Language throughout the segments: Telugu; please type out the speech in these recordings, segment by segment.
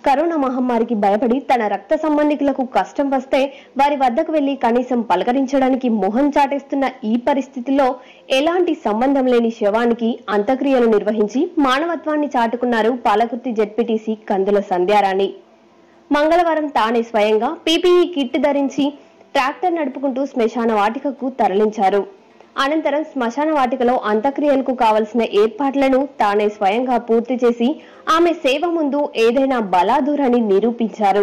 కరోనా మహమ్మారికి భయపడి తన రక్త సంబంధికులకు కష్టం వస్తే వారి వద్దకు వెళ్లి కనీసం పలకరించడానికి మొహం చాటేస్తున్న ఈ పరిస్థితిలో ఎలాంటి సంబంధం లేని శవానికి అంత్యక్రియలు నిర్వహించి మానవత్వాన్ని చాటుకున్నారు పాలకుర్తి జెడ్పీటీసీ కందుల సంధ్యారాణి మంగళవారం తానే స్వయంగా పీపీఈ కిట్ ధరించి ట్రాక్టర్ నడుపుకుంటూ శ్మశాన వాటికకు తరలించారు అనంతరం శ్మశాన వాటికలో అంత్యక్రియలకు కావలసిన ఏర్పాట్లను తానే స్వయంగా పూర్తి చేసి ఆమె సేవ ముందు ఏదైనా బలాదూరని నిరూపించారు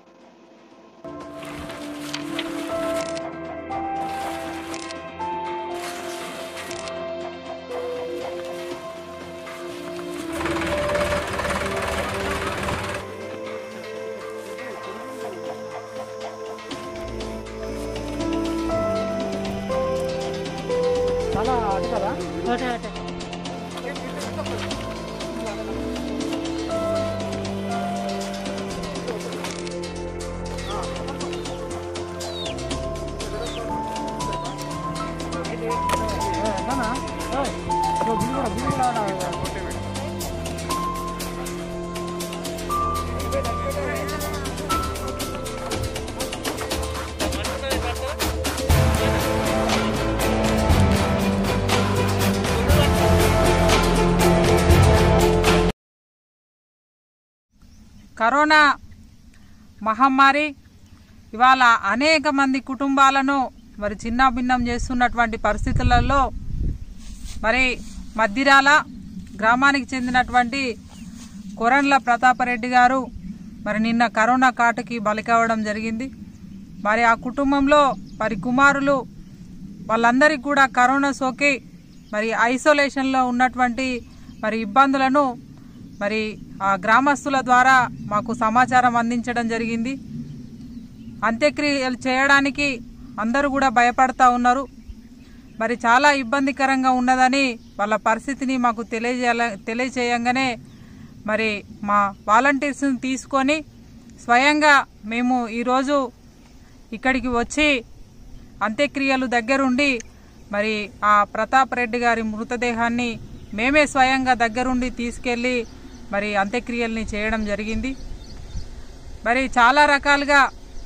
చాలా అటు కదా ఒకటే ఒకటే ఎంతనా బిల్లు కూడా బిల్లు కూడా కరోనా మహమ్మారి ఇవాళ అనేక మంది కుటుంబాలను మరి చిన్నాభిన్నం చేస్తున్నటువంటి పరిస్థితులలో మరి మద్దిరాల గ్రామానికి చెందినటువంటి కొరండ్ల ప్రతాపరెడ్డి గారు మరి నిన్న కరోనా కాటుకి బలి కావడం జరిగింది మరి ఆ కుటుంబంలో మరి కుమారులు వాళ్ళందరికీ కూడా కరోనా సోకి మరి ఐసోలేషన్లో ఉన్నటువంటి మరి ఇబ్బందులను మరి ఆ గ్రామస్తుల ద్వారా మాకు సమాచారం అందించడం జరిగింది అంత్యక్రియలు చేయడానికి అందరూ కూడా భయపడతా ఉన్నారు మరి చాలా ఇబ్బందికరంగా ఉన్నదని వాళ్ళ పరిస్థితిని మాకు తెలియజేయాల తెలియజేయంగానే మరి మా వాలంటీర్స్ని తీసుకొని స్వయంగా మేము ఈరోజు ఇక్కడికి వచ్చి అంత్యక్రియలు దగ్గరుండి మరి ఆ ప్రతాప్ రెడ్డి గారి మృతదేహాన్ని మేమే స్వయంగా దగ్గరుండి తీసుకెళ్ళి మరి అంత్యక్రియల్ని చేయడం జరిగింది మరి చాలా రకాలుగా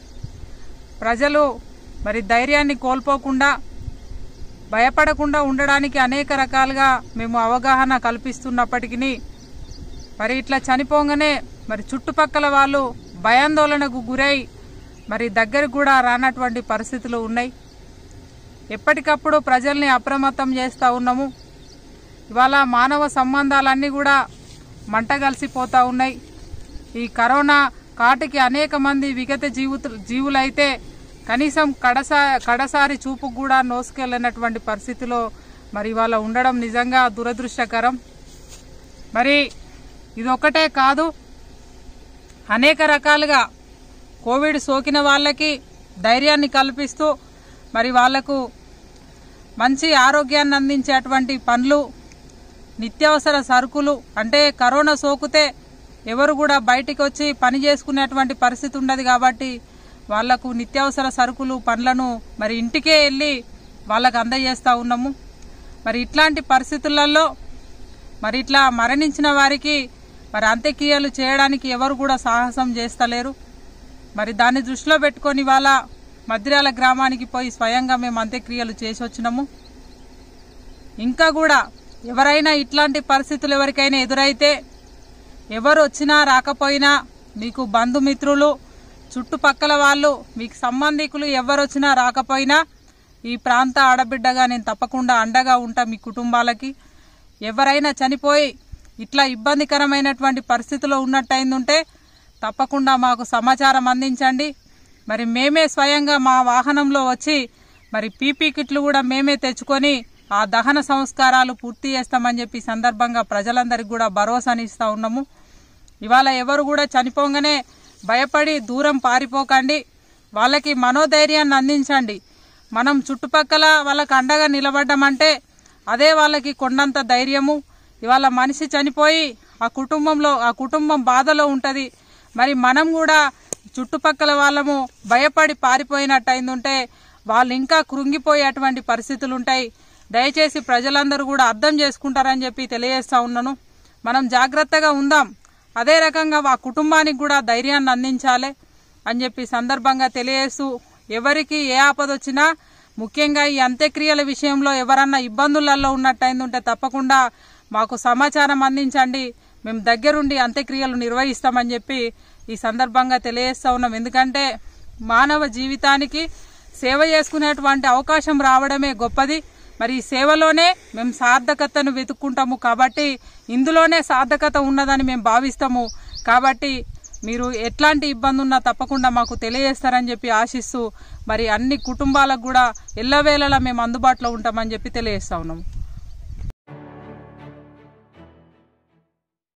ప్రజలు మరి ధైర్యాన్ని కోల్పోకుండా భయపడకుండా ఉండడానికి అనేక రకాలుగా మేము అవగాహన కల్పిస్తున్నప్పటికీ మరి ఇట్లా చనిపోగానే మరి చుట్టుపక్కల వాళ్ళు భయాందోళనకు గురై మరి దగ్గరకు కూడా రానటువంటి పరిస్థితులు ఉన్నాయి ఎప్పటికప్పుడు ప్రజల్ని అప్రమత్తం చేస్తూ ఉన్నాము ఇవాళ మానవ సంబంధాలన్నీ కూడా మంటగలిసిపోతూ ఉన్నాయి ఈ కరోనా కాటికి అనేక మంది విగత జీవిత జీవులైతే కనీసం కడసా కడసారి చూపుకు కూడా నోసుకెళ్ళినటువంటి పరిస్థితిలో మరి ఇవాళ ఉండడం నిజంగా దురదృష్టకరం మరి ఇదొక్కటే కాదు అనేక రకాలుగా కోవిడ్ సోకిన వాళ్ళకి ధైర్యాన్ని కల్పిస్తూ మరి వాళ్లకు మంచి ఆరోగ్యాన్ని అందించేటువంటి పనులు నిత్యావసర సరుకులు అంటే కరోనా సోకితే ఎవరు కూడా బయటికి వచ్చి పని చేసుకునేటువంటి పరిస్థితి ఉండదు కాబట్టి వాళ్లకు నిత్యావసర సరుకులు పండ్లను మరి ఇంటికే వెళ్ళి వాళ్ళకు అందజేస్తూ ఉన్నాము మరి ఇట్లాంటి పరిస్థితులలో మరి ఇట్లా మరణించిన వారికి మరి అంత్యక్రియలు చేయడానికి ఎవరు కూడా సాహసం చేస్తలేరు మరి దాన్ని దృష్టిలో పెట్టుకొని వాళ్ళ మద్రాల గ్రామానికి పోయి స్వయంగా మేము అంత్యక్రియలు చేసి వచ్చినాము ఇంకా కూడా ఎవరైనా ఇట్లాంటి పరిస్థితులు ఎవరికైనా ఎదురైతే ఎవరు వచ్చినా రాకపోయినా మీకు బంధుమిత్రులు చుట్టుపక్కల వాళ్ళు మీకు సంబంధికులు ఎవరు వచ్చినా రాకపోయినా ఈ ప్రాంత ఆడబిడ్డగా నేను తప్పకుండా అండగా ఉంటా మీ కుటుంబాలకి ఎవరైనా చనిపోయి ఇట్లా ఇబ్బందికరమైనటువంటి పరిస్థితిలో ఉన్నట్టయిందుంటే తప్పకుండా మాకు సమాచారం అందించండి మరి మేమే స్వయంగా మా వాహనంలో వచ్చి మరి పీపీ కిట్లు కూడా మేమే తెచ్చుకొని ఆ దహన సంస్కారాలు పూర్తి చేస్తామని చెప్పి ఈ సందర్భంగా ప్రజలందరికీ కూడా భరోసానిస్తా ఉన్నాము ఇవాళ ఎవరు కూడా చనిపోగానే భయపడి దూరం పారిపోకండి వాళ్ళకి మనోధైర్యాన్ని అందించండి మనం చుట్టుపక్కల వాళ్ళకి అండగా నిలబడ్డామంటే అదే వాళ్ళకి కొండంత ధైర్యము ఇవాళ మనిషి చనిపోయి ఆ కుటుంబంలో ఆ కుటుంబం బాధలో ఉంటుంది మరి మనం కూడా చుట్టుపక్కల వాళ్ళము భయపడి పారిపోయినట్టు అయిందుంటే వాళ్ళు ఇంకా కృంగిపోయేటువంటి పరిస్థితులు ఉంటాయి దయచేసి ప్రజలందరూ కూడా అర్థం చేసుకుంటారని చెప్పి తెలియజేస్తా ఉన్నాను మనం జాగ్రత్తగా ఉందాం అదే రకంగా ఆ కుటుంబానికి కూడా ధైర్యాన్ని అందించాలి అని చెప్పి సందర్భంగా తెలియజేస్తూ ఎవరికి ఏ ఆపద వచ్చినా ముఖ్యంగా ఈ అంత్యక్రియల విషయంలో ఎవరన్నా ఇబ్బందులలో ఉన్నట్టయింది ఉంటే తప్పకుండా మాకు సమాచారం అందించండి మేము దగ్గరుండి అంత్యక్రియలు నిర్వహిస్తామని చెప్పి ఈ సందర్భంగా తెలియజేస్తా ఉన్నాం ఎందుకంటే మానవ జీవితానికి సేవ చేసుకునేటువంటి అవకాశం రావడమే గొప్పది మరి ఈ సేవలోనే మేము సార్థకతను వెతుక్కుంటాము కాబట్టి ఇందులోనే సార్థకత ఉన్నదని మేము భావిస్తాము కాబట్టి మీరు ఎట్లాంటి ఇబ్బంది ఉన్నా తప్పకుండా మాకు తెలియజేస్తారని చెప్పి ఆశిస్తూ మరి అన్ని కుటుంబాలకు కూడా ఎల్లవేళలా మేము అందుబాటులో ఉంటామని చెప్పి తెలియజేస్తా ఉన్నాము